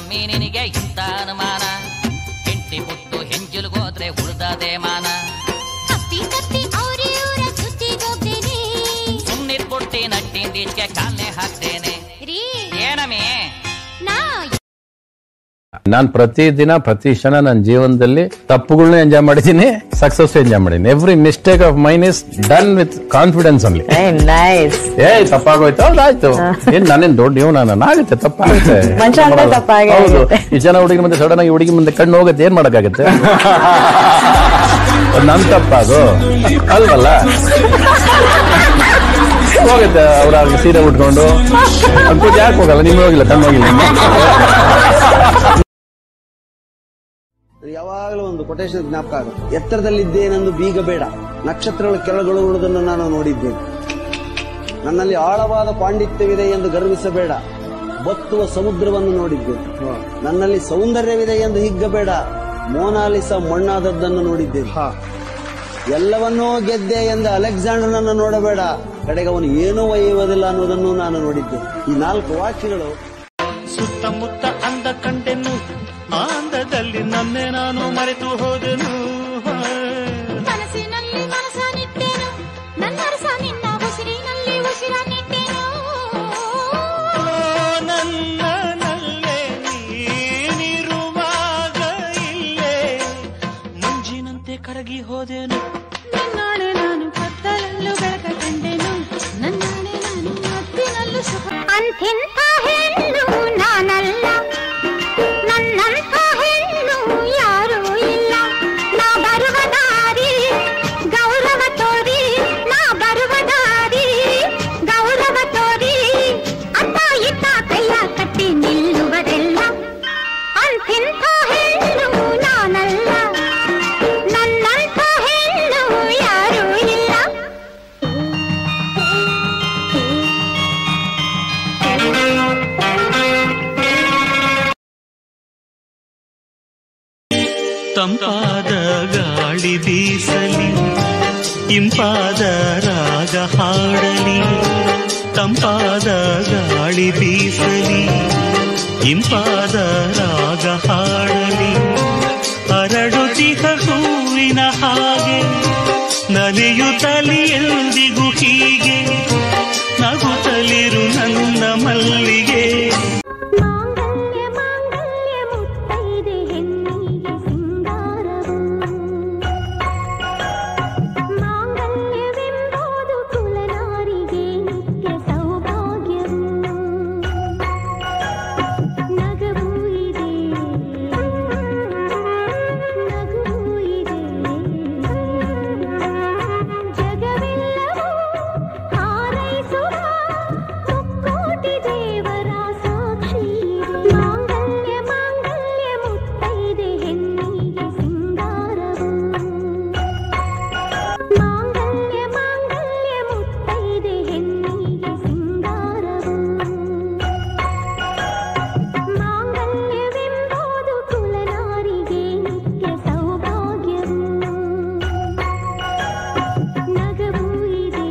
ಸ್ವಾಮಿ ನಿನಗೆ ಇಂಥ ಅನುಮಾನ ಹೆಂಡತಿ ಪುಟ್ಟು ಹೆಂಜುಲ್ಗೋದ್ರೆ ಉಳ್ದದೆ ಮಾನ ತಪ್ಪಿ ತಪ್ಪಿ ಅವ್ರ ಇವ್ರ ಸುದ್ದಿಗೋಗ್ತೇನೆ ಸುಮ್ನಿಟ್ಬಿಟ್ಟಿ ನಟ್ಟಿಂದೀಚೆಗೆ ಕಾಲ್ನೆ ಹಾಕ್ತೇನೆ ರೀ ಏನಮ್ಮಿ ನಾ ನಾನು ಪ್ರತಿದಿನ ಪ್ರತಿ ಕ್ಷಣ ನನ್ನ ಜೀವನದಲ್ಲಿ ತಪ್ಪುಗಳನ್ನ ಎಂಜಾಯ್ ಮಾಡಿದ್ದೀನಿ ಸಕ್ಸಸ್ ಎಂಜಾಯ್ ಮಾಡಿದ್ದೀನಿ every mistake of mine is done with confidence only nice ಏ ತಪ್ಪಾಗೋಯ್ತು ಹೌದಾಯ್ತು ಏನ್ ನಾನೇನ್ ದೊಡ್ಡ ಇವ್ ನಾನು ಆಗುತ್ತೆ ತಪ್ಪಾಗುತ್ತೆ ಮನುಷ್ಯ ಅಂದ್ರೆ ತಪ್ಪಾಗೇ ಹೌದು ಆಗುತ್ತೆ. ಈ ಜನ ಹುಡುಗಿ ಮುಂದೆ ಸಡನ್ ಆಗಿ ಹುಡುಗಿ ಮುಂದೆ ಕಣ್ಣು ಹೋಗುತ್ತೆ ಏನ್ ಮಾಡಕ್ಕಾಗತ್ತೆ ಅದ್ ನನ್ ತಪ್ಪಾದು ಅಲ್ವಲ್ಲ ಹೋಗುತ್ತೆ ಅವ್ರ ಸೀರೆ ಉಟ್ಕೊಂಡು ಅಂತ ಯಾಕೆ ಹೋಗಲ್ಲ ನಿಮ್ಗೆ ಹೋಗಿಲ್ಲ ಕಣ್ಣು ಹೋಗಿಲ್ಲ ಯಾವಾಗಲೂ ಒಂದು ಕೊಟೇಶನ್ ಜ್ಞಾಪಕ ಆಗುತ್ತೆ ಎತ್ತರದಲ್ಲಿದ್ದೇನೆಂದು ಬೀಗ ಬೇಡ ನಕ್ಷತ್ರಗಳು ಕೆಳಗೊಳ್ಳುವುದನ್ನು ನಾನು ನೋಡಿದ್ದೇನೆ ನನ್ನಲ್ಲಿ ಆಳವಾದ ಪಾಂಡಿತ್ಯವಿದೆ ಎಂದು ಗರ್ವಿಸಬೇಡ ಬತ್ತುವ ಸಮುದ್ರವನ್ನು ನೋಡಿದ್ದೇನೆ ನನ್ನಲ್ಲಿ ಸೌಂದರ್ಯವಿದೆ ಎಂದು ಹಿಗ್ಗಬೇಡ ಮೋನಾಲಿಸ ಮಣ್ಣಾದದ್ದನ್ನು ನೋಡಿದ್ದೇನೆ ಎಲ್ಲವನ್ನೂ ಗೆದ್ದೆ ಎಂದ ಅಲೆಕ್ಸಾಂಡರ್ನನ್ನು ನೋಡಬೇಡ ಕಡೆಗೆ ಅವನು ಏನೂ ಒಯ್ಯುವುದಿಲ್ಲ ಅನ್ನೋದನ್ನು ನಾನು ನೋಡಿದ್ದೆ ಈ ನಾಲ್ಕು ವಾಕ್ಯಗಳು ಸುತ್ತಮುತ್ತ ಅಂದ ಕಂಡೆನು ಆ ಅಂದದಲ್ಲಿ ನನ್ನೇ ನಾನು ಮರೆತು ಹೋದೆನು ಮನಸ್ಸಿನಲ್ಲಿ ಮನಸ ನಿಟ್ಟೇನು ನನ್ನ ಅರಸ ನಿನ್ನ ಉಸಿರಿನಲ್ಲಿ ಉಸಿರ ನಿಟ್ಟೇನು ಓ, ನನ್ನನಲ್ಲೇ ನೀನಿರುವಾಗ ಇಲ್ಲೇ ಮಂಜಿನಂತೆ ಕರಗಿ ಹೋದೆನು ನಿನ್ನಾಳೆ ನಾನು ಕತ್ತಲಲ್ಲೂ ಬೆಳಕ ಕಂಡೆನು ನನ್ನಾಳೆ ನಾನು ಮತ್ತಿನಲ್ಲೂ ಸುಖ ಅಂಥಿಂಥ ಹೆಣ್ಣು ನಾನಲ್ಲ ನನ್ನಂಥ ಹೆಣ್ಣು ಯಾರೂ ಇಲ್ಲ ನಾ ಬರುವ ದಾರಿ ಗೌರವ ತೋರಿ ನಾ ಬರುವ ದಾರಿ ಗೌರವ ತೋರಿ ಅತ್ತ ಇತ್ತ ಕೈಯ ಕಟ್ಟಿ ನಿಲ್ಲುವರೆಲ್ಲ ಅಂಥಿಂಥ ಹೆಣ್ಣು ನಾನಲ್ಲ ನನ್ನಂಥ ಹೆಣ್ಣು ಯಾರೂ ಇಲ್ಲ ತಂಪಾದ ಗಾಳಿ ಬೀಸಲಿ ಇಂಪಾದ ರಾಗ ಹಾಡಲಿ ತಂಪಾದ ಗಾಳಿ ಬೀಸಲಿ ಇಂಪಾದ ರಾಗ ಹಾಡಲಿ ಅರಳುತಿಹ ಹೂವಿನ ಹಾಗೆ ನಲಿಯುತ್ತಲಿ ಎಂದಿಗೂ ಹೀಗೆ ನಗುತ್ತಲಿರು ನನ್ನ ಮಲ್ಲಿಗೆ ಮಾಂಗಲ್ಯ ಮಾಂಗಲ್ಯ ಮುತ್ತೈದೆ ಹೆಣ್ಣಿಗೆ ಸಿಂಗಾರವು ಮಾಂಗಲ್ಯವೆಂಬುದು ಕುಲನಾರಿಗೆ ನಿತ್ಯ ಸೌಭಾಗ್ಯವು ನಗವೂ ಇದೆ ನಗುವೂ ಇದೆ ಜಗವೆಲ್ಲವೂ ಹಾರೈಸುವ ಮುಕ್ಕೋಟಿ ದೇವರ ಸಾಕ್ಷಿ ಮಾಂಗಲ್ಯ ಮಾಂಗಲ್ಯ ಮುತ್ತೈದೆ ಹೆಣ್ಣಿಗೆ ಸಿಂಗಾರವು ಮಾಂಗಲ್ಯ ಮಾಂಗಲ್ಯ ಮುತ್ತೈದೆ ಹೆಣ್ಣಿಗೆ ಸಿಂಗಾರವು ಮಾಂಗಲ್ಯವೆಂಬುದು ಕುಲನಾರಿಗೆ ನಿತ್ಯ ಸೌಭಾಗ್ಯವು ನಗವೂ ಇದೆ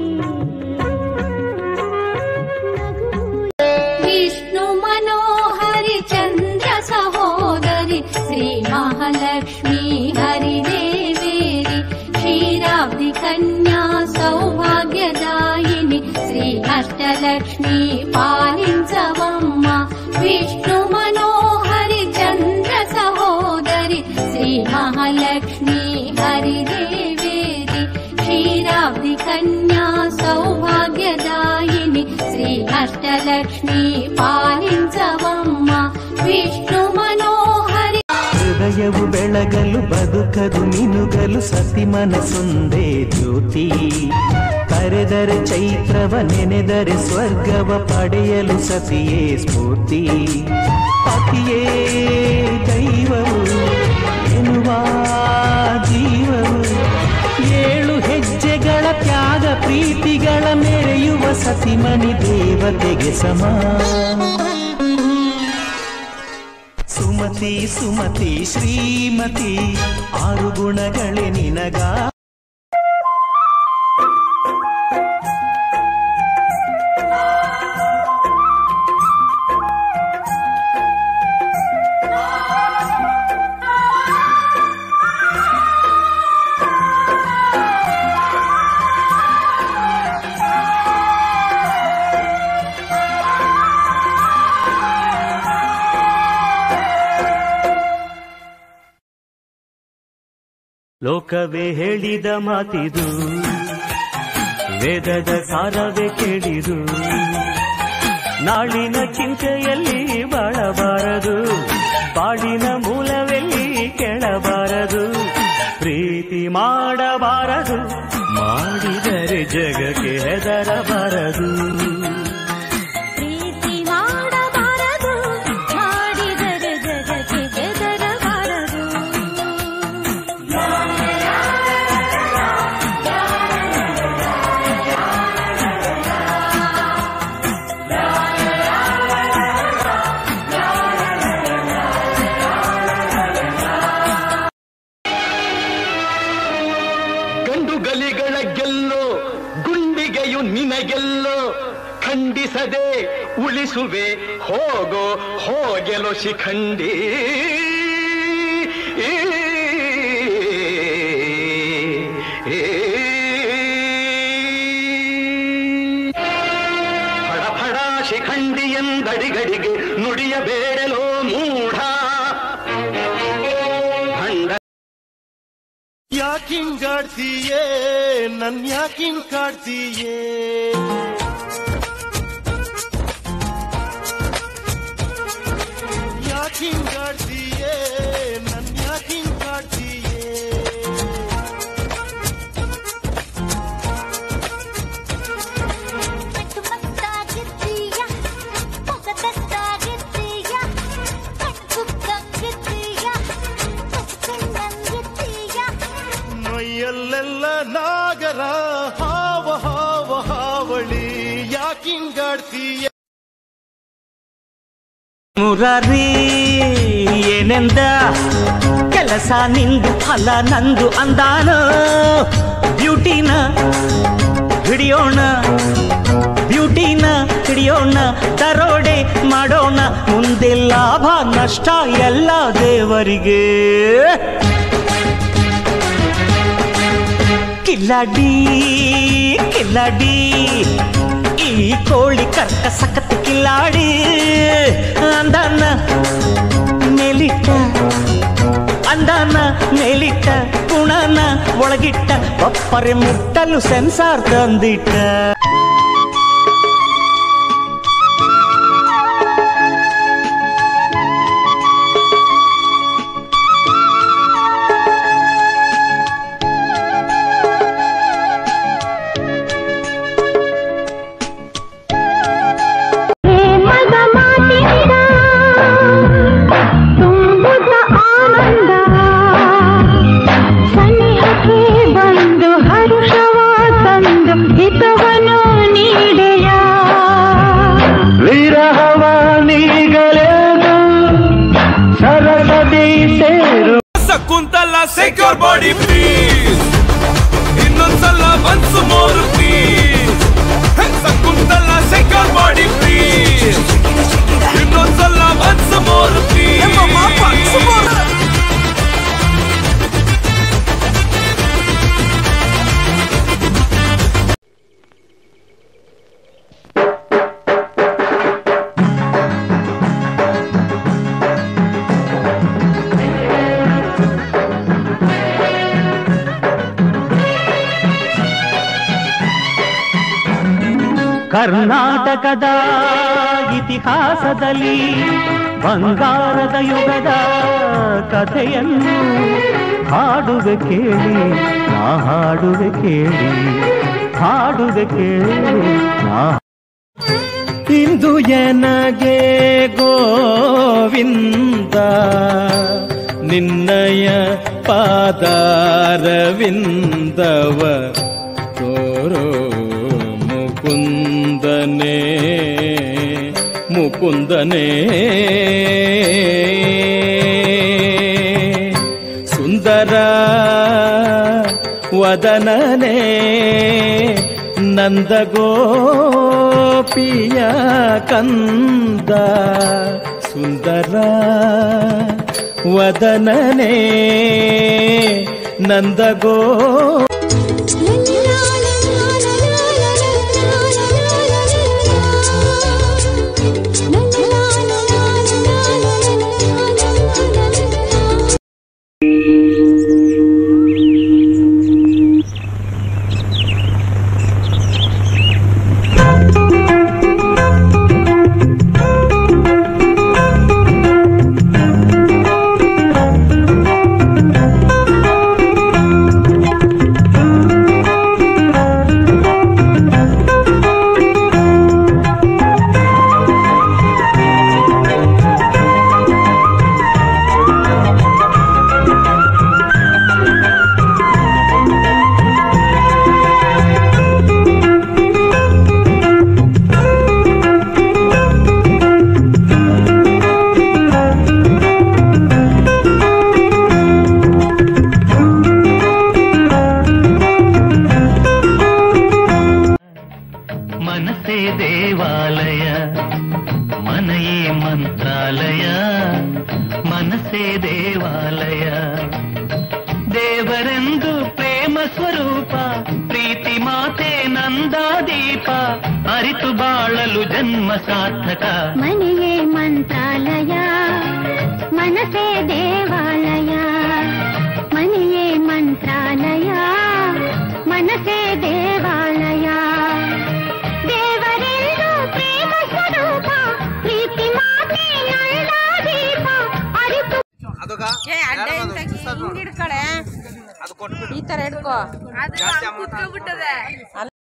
ವಿಷ್ಣು ಮನೋಹರಿ ಚಂದ್ರ ಸಹೋದರಿ ಶ್ರೀ ಮಹಾಲಕ್ಷ್ಮೀ ಹರಿದೇವೇರಿ ಕ್ಷೀರಾಬ್ಧಿ ಕನ್ಯಾ ಸೌಭಾಗ್ಯದಾಯಿನಿ ಶ್ರೀ ಅಷ್ಟಲಕ್ಷ್ಮೀ ಪಾಲಿಂಚವಮ್ಮ ವಿಷ್ಣು ಮನೋಹರಿ ಚಂದ್ರ ಸಹೋದರಿ ಶ್ರೀ ಮಹಾಲಕ್ಷ್ಮೀ ಹರಿದೇವೇರಿ ಕ್ಷೀರಾಬ್ಧಿ ಕನ್ಯಾ ಸೌಭಾಗ್ಯದಾಯಿನಿ ಶ್ರೀ ಅಷ್ಟಲಕ್ಷ್ಮೀ ಪಾಲಿಂಚವಮ್ಮ ವಿಷ್ಣು ಮನೋಹರಿ ಹೃದಯವು ಬೆಳಗಲು ಬದುಕದು ಮಿನುಗಲು ಸತಿ ಮನಸ್ಸೊಂದೇ ಜ್ಯೋತಿ ಕರೆದರೆ ಚೈತ್ರವ ನೆನೆದರೆ ಸ್ವರ್ಗವ ಪಡೆಯಲು ಸತಿಯೇ ಸ್ಫೂರ್ತಿ ಪತಿಯೇ ದೈವವು ಎನ್ನುವ ಜೀವವು ಏಳು ಹೆಜ್ಜೆಗಳ ತ್ಯಾಗ ಪ್ರೀತಿಗಳ ಮೆರೆಯುವ ಸತಿಮಣಿ ದೇವತೆಗೆ ಸಮ ಸುಮತಿ ಸುಮತಿ ಶ್ರೀಮತಿ ಆರು ಗುಣಗಳೇ ನಿನಗ ಲೋಕವೇ ಹೇಳಿದ ಮಾತಿದು ವೇದದ ಸಾರವೇ ಕೇಳಿದು ನಾಳಿನ ಚಿಂತೆಯಲ್ಲಿ ಬಾಳಬಾರದು ಬಾಳಿನ ಮೂಲವೆಲ್ಲಿ ಕೆಳಬಾರದು ಪ್ರೀತಿ ಮಾಡಬಾರದು ಮಾಡಿದರೆ ಜಗಕ್ಕೆ ಹೆದರಬಾರದು ಪ್ರೀತಿ ಮಾಡಬಾರದು ಮಾಡಿದರೆ ಜಗಕ್ಕೆ ಬೆದರಬಾರದು ಗಂಡು ಗಲಿಗಳ ಗೆಲ್ಲೋ ಗುಂಡಿಗೆಯು ನಿನಗೆಲ್ಲೋ ಖಂಡಿಸದೆ ಉಳಿಸುವೆ ಹೋಗೋ ಹೋಗೆಲೋ ಶಿಖಂಡಿ ಈ, ಈ, ಫಡ ಫಡ ಶಿಖಂಡಿ ಎಂದಡಿಗಡಿಗೆ ನುಡಿಯಬೇಡಲೋ ಮೂಢ ಭಂಡ ಯಾಕಿಂಗಾಡ್ತೀಯೇ ನನ್ ಯಾಕಿಂಗ್ ಕಾಡ್ತೀಯೇ ಯಾಕಿಂಗಾಡ್ತೀಯೇ ನನ್ ಯಾಕಿಂಗ್ ಕಾಡ್ತೀಯೇ ಕಟ್ಟು ಮತ್ತಾಗಿದ್ದೀಯ ಪೊಗತದ್ದಾಗಿದ್ದೀಯ ಕಣ್ಕುಕ್ಕಂಗಿದ್ದೀಯ ಕಚ್ಕೊಂಡಂಗಿದ್ದೀಯ ಮೈಯಲ್ಲೆಲ್ಲ ನಾಗರ ಹಾವ ಹಾವ ಹಾವಳಿ ಯಾಕಿಂಗಾಡ್ತೀಯ ಮುರಾರಿ ಏನೆಂದ ಕೆಲಸ ನಿಂದು ಫಲ ನಂದು ಅಂದಾನ ಬ್ಯೂಟಿನ ಹಿಡಿಯೋಣ ಬ್ಯೂಟಿನ ಹಿಡಿಯೋಣ ದರೋಡೆ ಮಾಡೋಣ ಮುಂದೆ ಲಾಭ ನಷ್ಟ ಎಲ್ಲ ದೇವರಿಗೆ ಕಿಲ್ಲಾಡಿ ಕಿಲ್ಲಾಡಿ ಈ ಕೋಳಿ ಕರ್ಕ ಸಖತ್ ಕಿಲ್ಲಾಡಿ ಅಂದಾನ ಮೇಲಿಟ್ಟ ಅಂದಾನ ಮೇಲಿಟ್ಟ ಗುಣನ ಒಳಗಿಟ್ಟ ಒಪ್ಪರೆ ಮುಟ್ಟಲು ಸೆನ್ಸಾರ್ ತಂದಿಟ್ಟ ಮಗ ಮಾತಿನಿಂದ ತುಂಬುತ್ತ ಆನಂದ ಸನಿಹಕ್ಕೆ ಬಂದು ಹರುಷವ ತಂದು ಹಿತವನು ನೀಡೆಯ ವಿರಹವ ನೀಗಲೇದು ಸರಸದಿ ಸೇರು ಕುಂತಲ್ಲ ಸೆಕ್ಯೂರ್ ಬಾಡಿ ಪ್ಲೀಸ್ ಇನ್ನೊಂದ್ಸಲ ಒನ್ಸ್ ಮೋರ್ ಪ್ಲೀಸ್ ಕುಂತಲ್ಲ ಸೆಕ್ಯೂರ್ ಬಾಡಿ ಪ್ಲೀಸ್ ಇನ್ನೊಂದ್ಸಲ ಒನ್ಸ್ ಮೋರ್ ಪ್ಲೀಸ್ ಕರ್ನಾಟಕದ ಇತಿಹಾಸದಲ್ಲಿ ಬಂಗಾರದ ಯುಗದ ಕಥೆಯನ್ನು ಹಾಡುವೆ ಕೇಳಿ ನಾ ಹಾಡುವೆ ಕೇಳಿ ಹಾಡುವೆ ಕೇಳಿ ನಾ ಇಂದು ಎನಗೆ ಗೋವಿಂದ ನಿನ್ನಯ ಪಾದಾರವಿಂದವ ತೋರೋ ಮುಕುಂದನೇ ಮುಕುಂದನೇ ಸುಂದರ ವದನನೇ ನಂದಗೋಪಿಯ ಕಂದ ಸುಂದರ ವದನನೇ ನಂದಗೋ ಮನಸ್ಸೇ ದೇವಾಲಯ ದೇವರೆಂದು ಪ್ರೇಮ ಸ್ವರೂಪ ಪ್ರೀತಿ ಮಾತೆ ನಂದಾದೀಪ ಅರಿತು ಬಾಳಲು ಜನ್ಮ ಸಾರ್ಥಕ ಮನೆಯೇ ಮಂತ್ರಾಲಯ ಮನಸೇ ದೇವಾಲಯ ಮನೆಯೇ ಮಂತ್ರಾಲಯ ಮನಸೇ ದೇವಾಲಯ ದೇವರೆಂದು ಪ್ರೇಮ ಸ್ವರೂಪ ಪ್ರೀತಿ ಮಾತೆ ನಂದಾದೀಪ ಅರಿತು ಏ ಅಡ್ಡ ಇಂತ ಹಿಂಗ್ ಹಿಡ್ಕಳೆ ಈ ತರ ಹಿಡ್ಕೋ ಅದು